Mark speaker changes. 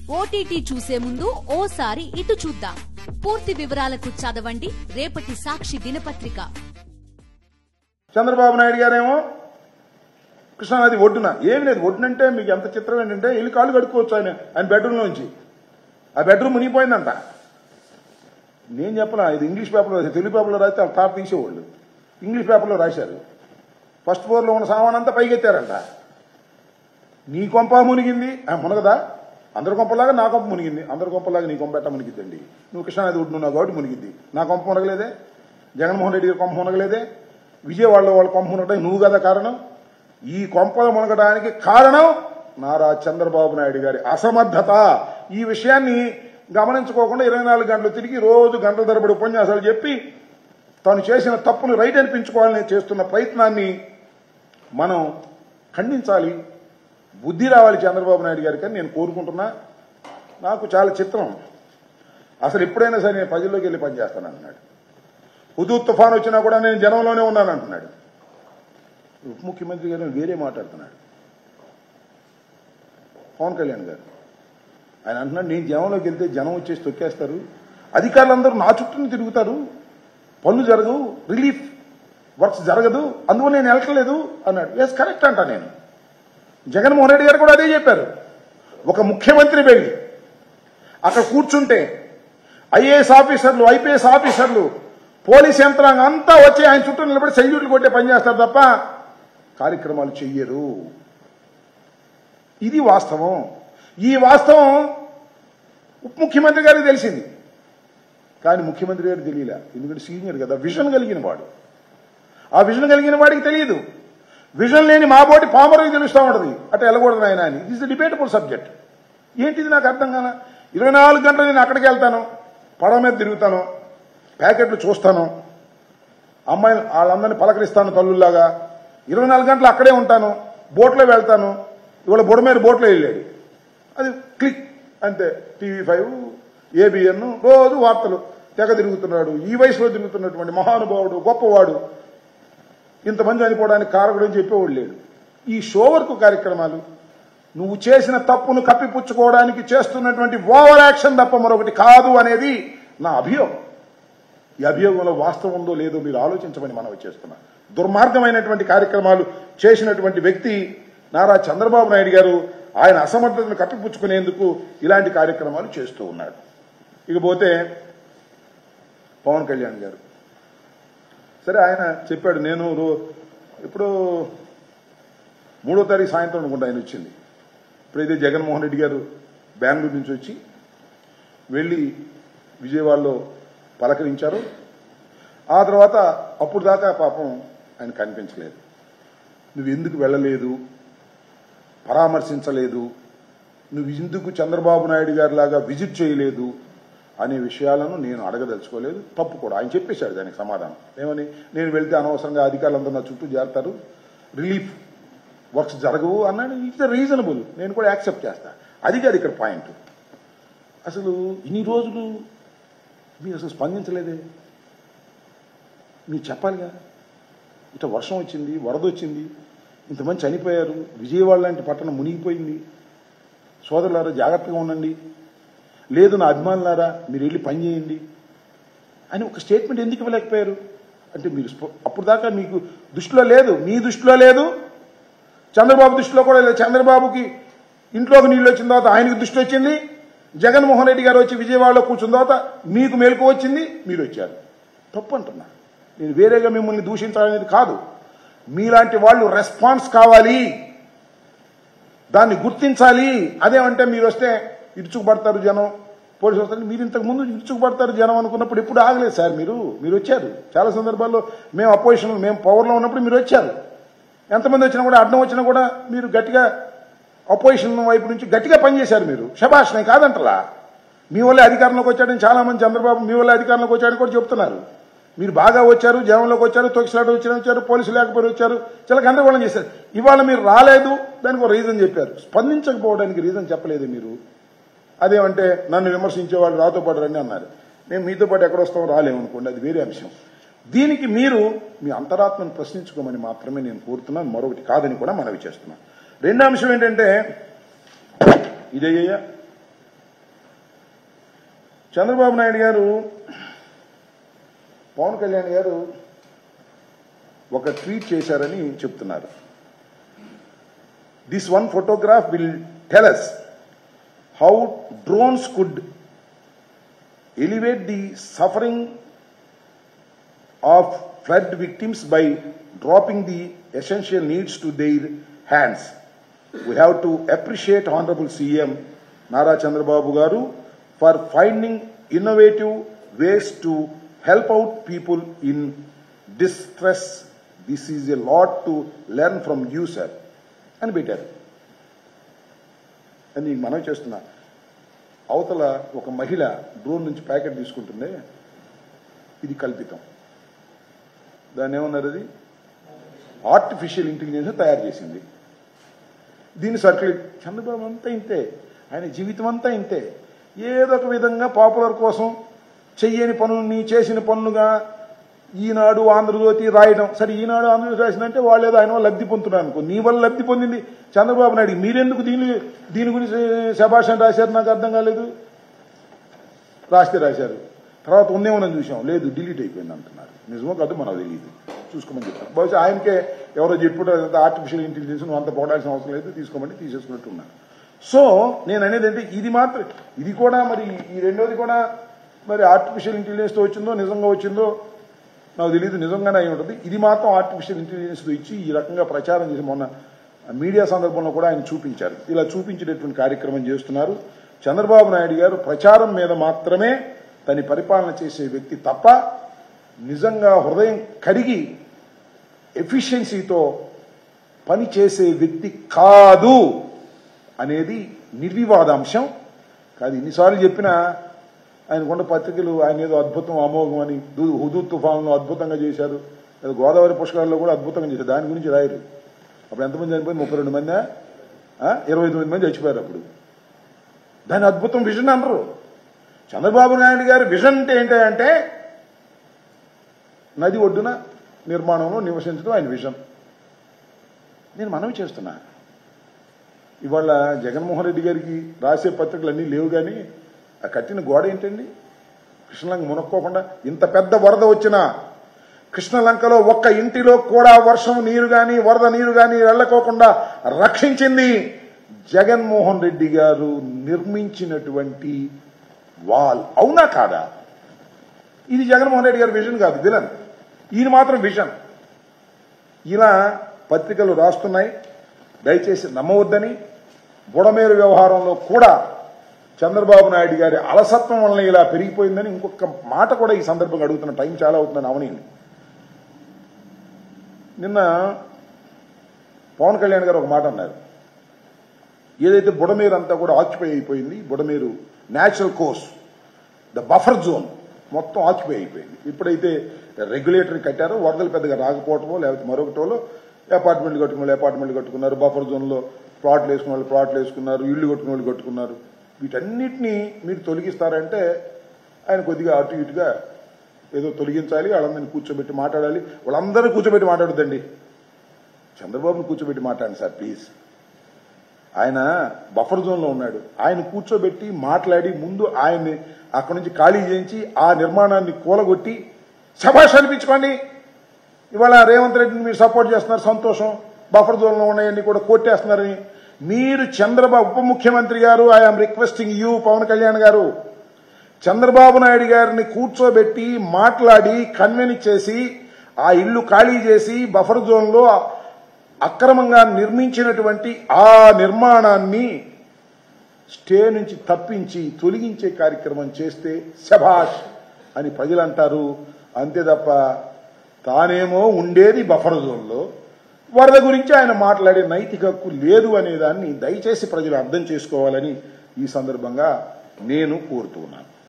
Speaker 1: OTT చూసే ముందు ఓసారి ఇటు చూద్దాం పూర్తి వివరాలకు చదవండి రేపటి సాక్షి దినపత్రిక
Speaker 2: చంద్రబాబు నాయుడు గారేమో కృష్ణానది ఒడ్డున ఏమి లేదు ఒడ్డునంటే మీకు ఎంత చిత్రం ఏంటంటే వెళ్ళి కాళ్ళు కడుక్కోవచ్చు ఆయన ఆయన బెడ్రూమ్ నుంచి ఆ బెడ్రూమ్ మునిగిపోయిందంట నేను చెప్పనా ఇది ఇంగ్లీష్ పేపర్లో రాశారు తెలుగు పేపర్లో రాస్తే వాళ్ళు టాప్ తీసేవాళ్ళు ఇంగ్లీష్ పేపర్లో రాశారు ఫస్ట్ ఫ్లోర్లో ఉన్న సామాన్ అంతా పైకెత్తారంట నీ కొంప మునిగింది ఆ, మునగదా అందరి కొంపలాగా నా కొంప మునిగింది అందరి కొంపలాగా నీ కొంప ఎట్ట మునిగిద్దండి నువ్వు కృష్ణానది ఒడ్డున్నావు కాబట్టి మునిగిద్ది నా కొంప మునగలేదే జగన్మోహన్ రెడ్డి గారి కొంప మునగలేదే విజయవాడలో వాళ్ళ కొంప మునగడానికి నువ్వు కదా కారణం ఈ కొంపలు మునగడానికి కారణం నారా చంద్రబాబు నాయుడు గారి అసమర్థత ఈ విషయాన్ని గమనించుకోకుండా ఇరవై నాలుగు గంటలు తిరిగి రోజు గంటల తరబడి ఉపన్యాసాలు చెప్పి తాను చేసిన తప్పును రైట్ అనిపించుకోవాలని చేస్తున్న ప్రయత్నాన్ని మనం ఖండించాలి బుద్ధి రావాలి చంద్రబాబు నాయుడు గారికి అని నేను కోరుకుంటున్నా నాకు చాలా చిత్రం అసలు ఎప్పుడైనా సరే నేను ప్రజల్లోకి వెళ్ళి పనిచేస్తాను అంటున్నాడు హుదూద్ తుఫాన్ వచ్చినా కూడా నేను జనంలోనే ఉన్నాను అంటున్నాడు ఉప ముఖ్యమంత్రి గారు వేరే మాట్లాడుతున్నాడు పవన్ కళ్యాణ్ గారు ఆయన అంటున్నాడు నేను జనంలోకి వెళ్తే జనం వచ్చేసి తొక్కేస్తారు అధికారులందరూ నా చుట్టూ తిరుగుతారు పనులు జరగవు రిలీఫ్ వర్క్స్ జరగదు అందువల్ల నేను వెళ్ళట్లేదు అన్నాడు ఎస్ కరెక్ట్ అంట నేను జగన్మోహన్ రెడ్డి గారు కూడా అదే చెప్పారు ఒక ముఖ్యమంత్రి వెళ్ళి అక్కడ కూర్చుంటే ఐఏఎస్ ఆఫీసర్లు ఐపీఎస్ ఆఫీసర్లు పోలీస్ యంత్రాంగం అంతా వచ్చి ఆయన చుట్టూ నిలబడి సెల్యూట్లు కొట్టే పని చేస్తారు తప్ప కార్యక్రమాలు చెయ్యరు ఇది వాస్తవం ఈ వాస్తవం ఉప ముఖ్యమంత్రి గారికి తెలిసింది కానీ ముఖ్యమంత్రి గారికి తెలియలే ఎందుకంటే సీనియర్ కదా విజన్ కలిగిన వాడు ఆ విజన్ కలిగిన వాడికి తెలియదు విజన్ లేని మా బోటి పామరుకి తెలుస్తూ ఉంటది అట్లా వెళ్ళకూడదు ఆయన అని ఇస్ ద డిబేటబుల్ సబ్జెక్ట్ ఏంటిది నాకు అర్థం కాల ఇరవై నాలుగు గంటలు నేను అక్కడికి వెళ్తాను పడవ మీద తిరుగుతాను ప్యాకెట్లు చూస్తాను అమ్మాయిలు వాళ్ళందరినీ పలకరిస్తాను తల్లుల్లాగా ఇరవై నాలుగు గంటలు అక్కడే ఉంటాను బోట్లో వెళ్తాను ఇవాళ బుడమేరు బోట్లో వెళ్ళాడు అది క్లిక్ అంతే టీవీ ఫైవ్ ఏబిఎన్ రోజు వార్తలు తెగ తిరుగుతున్నాడు ఈ వయసులో తిరుగుతున్నటువంటి మహానుభావుడు గొప్పవాడు ఇంతమంది చనిపోవడానికి కారకుడు అని చెప్పేవాడు లేడు ఈ షో వర్క్ కార్యక్రమాలు నువ్వు చేసిన తప్పును కప్పిపుచ్చుకోవడానికి చేస్తున్నటువంటి ఓవర్ యాక్షన్ తప్ప మరొకటి కాదు అనేది నా అభియోగం ఈ అభియోగంలో వాస్తవం ఉందో లేదో మీరు ఆలోచించమని మనం చేస్తున్నా దుర్మార్గమైనటువంటి కార్యక్రమాలు చేసినటువంటి వ్యక్తి నారా చంద్రబాబు నాయుడు గారు ఆయన అసమర్థతను కప్పిపుచ్చుకునేందుకు ఇలాంటి కార్యక్రమాలు చేస్తూ ఉన్నాడు ఇకపోతే పవన్ కళ్యాణ్ గారు సరే ఆయన చెప్పాడు నేను రో- ఇప్పుడు మూడో తారీఖు సాయంత్రం అనుకుంటా ఆయన వచ్చింది ఇప్పుడైతే జగన్మోహన్ రెడ్డి గారు బెంగళూరు నుంచి వచ్చి వెళ్ళి విజయవాడలో పలకరించారు ఆ తర్వాత అప్పుడు దాకా పాపం ఆయన కనిపించలేదు నువ్వు ఎందుకు వెళ్ళలేదు పరామర్శించలేదు నువ్వు ఎందుకు చంద్రబాబు నాయుడు గారి లాగా విజిట్ చేయలేదు అనే విషయాలను నేను అడగదలుచుకోలేదు తప్పు కూడా ఆయన చెప్పేశాడు దానికి సమాధానం ఏమని నేను వెళ్తే అనవసరంగా అధికారులందరూ నా చుట్టూ చేరతారు రిలీఫ్ వర్క్స్ జరగవు అన్నాడు ఇట్స్ రీజనబుల్ నేను కూడా యాక్సెప్ట్ చేస్తా అది కాదు ఇక్కడ పాయింట్ అసలు ఇన్ని రోజులు మీరు అసలు స్పందించలేదే మీరు చెప్పాలిగా ఇట్లా వర్షం వచ్చింది వరద వచ్చింది ఇంతమంది చనిపోయారు విజయవాడ లాంటి పట్టణం మునిగిపోయింది సోదరులారా జాగ్రత్తగా ఉండండి లేదు నా అభిమానులారా మీరు వెళ్ళి పని చేయండి అని ఒక స్టేట్మెంట్ ఎందుకు ఇవ్వలేకపోయారు అంటే మీరు స్ప- అప్పుడు దాకా మీకు దృష్టిలో లేదు మీ దృష్టిలో లేదు చంద్రబాబు దృష్టిలో కూడా లేదు చంద్రబాబుకి ఇంట్లోకి నీళ్ళు వచ్చిన తర్వాత ఆయనకి దృష్టి వచ్చింది జగన్మోహన్ రెడ్డి గారు వచ్చి విజయవాడలో కూర్చున్న తర్వాత మీకు మేలుకు వచ్చింది మీరు వచ్చారు తప్పు అంటున్నా నేను వేరేగా మిమ్మల్ని దూషించాలనేది కాదు మీలాంటి వాళ్ళు రెస్పాన్స్ కావాలి దాన్ని గుర్తించాలి అదేమంటే మీరు వస్తే ఇరుచుకుపడతారు జనం పోలీసు వస్తారు మీరు ఇంతకు ముందు ఇరుచుకుపడతారు జనం అనుకున్నప్పుడు ఎప్పుడు ఆగలేదు సార్ మీరు మీరు వచ్చారు చాలా సందర్భాల్లో మేము అపోజిషన్ మేము పవర్లో ఉన్నప్పుడు మీరు వచ్చారు ఎంతమంది వచ్చినా కూడా అడ్డం వచ్చినా కూడా మీరు గట్టిగా అపోజిషన్ వైపు నుంచి గట్టిగా పనిచేశారు మీరు శబాష్ నేను కాదంటలా మీ వల్లే అధికారంలోకి వచ్చాడని చాలా మంది చంద్రబాబు మీ వల్లే అధికారంలోకి వచ్చాడని కూడా చెప్తున్నారు మీరు బాగా వచ్చారు జనంలోకి వచ్చారు తొక్కిసలాట వచ్చిన వచ్చారు పోలీసులు లేకపోయి వచ్చారు చాలా గందరగోళం చేశారు ఇవాళ మీరు రాలేదు దానికి ఒక రీజన్ చెప్పారు స్పందించకపోవడానికి రీజన్ చెప్పలేదు మీరు అదేమంటే నన్ను విమర్శించే వాళ్ళు రాతో పాటు రండి అన్నారు మేము మీతో పాటు ఎక్కడ వస్తామో రాలేము అనుకోండి అది వేరే అంశం దీనికి మీరు మీ అంతరాత్మను ప్రశ్నించుకోమని మాత్రమే నేను కోరుతున్నాను మరొకటి కాదని కూడా మనవి చేస్తున్నాను రెండో అంశం ఏంటంటే ఇదయ్యా చంద్రబాబు నాయుడు గారు పవన్ కళ్యాణ్ గారు ఒక ట్వీట్ చేశారని చెప్తున్నారు this one photograph will tell us how drones could elevate the suffering of flood victims by dropping the essential needs to their hands. We have to appreciate Honorable CM Nara Chandrababu Garu for finding innovative ways to help out people in distress. This is a lot to learn from you, sir. అని పెట్టారు అని మనం చేస్తున్నా అవతల ఒక మహిళ drone నుంచి packet తీసుకుంటుందే ఇది కల్పితం దాన్ని ఏమన్నారు అది ఆర్టిఫిషియల్ ఇంటెలిజెన్స్ తయారు చేసింది దీని సర్క్యులేట్ చంద్రబాబు అంతా ఇంతే ఆయన జీవితం అంతా ఇంతే ఏదో ఒక విధంగా పాపులర్ కోసం చెయ్యని పనుల్ని చేసిన పనులుగా ఈనాడు ఆంధ్రజ్యోతి రాయడం సరే ఈనాడు ఆంధ్రజ్యోతి రాసిందంటే వాళ్ళు ఏదో ఆయన వల్ల లబ్ధి పొందుతున్నారు అనుకో నీ వల్ల లబ్ధి పొందింది చంద్రబాబు నాయుడు మీరెందుకు దీని దీని గురించి శభాషణ రాశారు నాకు అర్థం కాలేదు రాస్తే రాశారు తర్వాత ఉందేమో చూసాం లేదు డిలీట్ అయిపోయింది అంటున్నారు నిజమో కాదు మనకు తెలియదు చూసుకోమని చెప్తాను బహుశా ఆయనకే ఎవరో చెప్పుడు ఆర్టిఫిషియల్ ఇంటెలిజెన్స్ నువ్వు అంత పోడాల్సిన అవసరం లేదు తీసుకోమని తీసేసుకున్నట్టు ఉన్నారు సో నేను అనేది ఏంటి ఇది మాత్రం ఇది కూడా మరి ఈ రెండోది కూడా మరి ఆర్టిఫిషియల్ ఇంటెలిజెన్స్తో వచ్చిందో నిజంగా వచ్చిందో నాకు తెలియదు నిజంగానే అయి ఉంటుంది ఇది మాత్రం ఆర్టిఫిషియల్ ఇంటెలిజెన్స్తో ఇచ్చి ఈ రకంగా ప్రచారం చేసి మొన్న మీడియా సందర్భంలో కూడా ఆయన చూపించారు ఇలా చూపించేటటువంటి కార్యక్రమం చేస్తున్నారు చంద్రబాబు నాయుడు గారు ప్రచారం మీద మాత్రమే తన పరిపాలన చేసే వ్యక్తి తప్ప నిజంగా హృదయం కరిగి ఎఫిషియన్సీతో పని చేసే వ్యక్తి కాదు అనేది నిర్వివాదాంశం కాదు ఇన్నిసార్లు చెప్పినా ఆయన కొండ పత్రికలు ఆయన ఏదో అద్భుతం అమోఘం అని దు- హుదూ తుఫాన్లో అద్భుతంగా చేశారు లేదా గోదావరి పుష్కరాల్లో కూడా అద్భుతంగా చేశారు దాని గురించి రాయరు అప్పుడు ఎంతమంది చనిపోయింది ముప్పై రెండు మంది ఇరవై తొమ్మిది మంది చచ్చిపోయారు అప్పుడు దాని అద్భుతం విజన్ అనరు చంద్రబాబు నాయుడు గారి విజన్ అంటే ఏంటంటే నది ఒడ్డున నిర్మాణంలో నివసించడం ఆయన విజన్ నేను మనవి చేస్తున్నా ఇవాళ జగన్మోహన్ రెడ్డి గారికి రాసే పత్రికలు అన్నీ లేవు కానీ ఆ కట్టిన గోడ ఏంటండి కృష్ణలంక మునక్కోకుండా ఇంత పెద్ద వరద వచ్చినా కృష్ణలంకలో ఒక్క ఇంటిలో కూడా వర్షం నీరు గాని వరద నీరు గాని వెళ్ళకోకుండా రక్షించింది జగన్మోహన్ రెడ్డి గారు నిర్మించినటువంటి వాల్ అవునా కాదా ఇది జగన్మోహన్ రెడ్డి గారి విజన్ కాదు విలన్ ఈయన మాత్రం విజన్ ఇలా పత్రికలు రాస్తున్నాయి దయచేసి నమ్మవద్దని బుడమేరు వ్యవహారంలో కూడా చంద్రబాబు నాయుడు గారి అలసత్వం వలన ఇలా పెరిగిపోయిందని ఇంకొక మాట కూడా ఈ సందర్భంగా అడుగుతున్న టైం చాలా అవుతుందని అవనీయండి నిన్న పవన్ కళ్యాణ్ గారు ఒక మాట అన్నారు ఏదైతే బుడమేరు అంతా కూడా ఆక్యుపై అయిపోయింది Budameru natural course the buffer zone మొత్తం ఆక్యుపై అయిపోయింది ఇప్పుడైతే రెగ్యులేటరీ కట్టారో వరదలు పెద్దగా రాకపోవటమో లేకపోతే మరొకటోలో అపార్ట్మెంట్లు కట్టుకున్న వాళ్ళు అపార్ట్మెంట్లు కట్టుకున్నారు బఫర్ జోన్లో ప్లాట్లు వేసుకున్న వాళ్ళు ప్లాట్లు వేసుకున్నారు ఇల్లు కట్టుకున్న వాళ్ళు కట్టుకున్నారు వీటన్నిటినీ మీరు తొలగిస్తారంటే ఆయన కొద్దిగా అటు ఇటుగా ఏదో తొలగించాలి వాళ్ళందరినీ కూర్చోబెట్టి మాట్లాడాలి వాళ్ళందరినీ కూర్చోబెట్టి మాట్లాడొద్దండి చంద్రబాబును కూర్చోబెట్టి మాట్లాడండి సార్ ప్లీజ్ ఆయన బఫర్ జోన్ లో ఉన్నాడు ఆయన కూర్చోబెట్టి మాట్లాడి ముందు ఆయన్ని అక్కడి నుంచి ఖాళీ చేయించి ఆ నిర్మాణాన్ని కూలగొట్టి శభాష్ అనిపించుకోండి ఇవాళ రేవంత్ రెడ్డిని మీరు సపోర్ట్ చేస్తున్నారు సంతోషం బఫర్ జోన్ లో ఉన్నాయన్నీ కూడా కొట్టేస్తున్నారని మీరు చంద్రబాబు ఉప ముఖ్యమంత్రి గారు I'm requesting you Pawan Kalyan గారు చంద్రబాబు నాయుడు గారిని కూర్చోబెట్టి మాట్లాడి కన్వెన్స్ చేసి ఆ ఇల్లు ఖాళీ చేసి బఫర్ జోన్ లో అక్రమంగా నిర్మించినటువంటి ఆ నిర్మాణాన్ని స్టే నుంచి తప్పించి తొలగించే కార్యక్రమం చేస్తే శభాష్ అని ప్రజలు అంటారు అంతే తప్ప తానేమో ఉండేది బఫర్ జోన్లో వరద గురించి ఆయన మాట్లాడే నైతిక హక్కు లేదు అనే దాన్ని దయచేసి ప్రజలు అర్థం చేసుకోవాలని ఈ సందర్భంగా నేను కోరుతున్నాను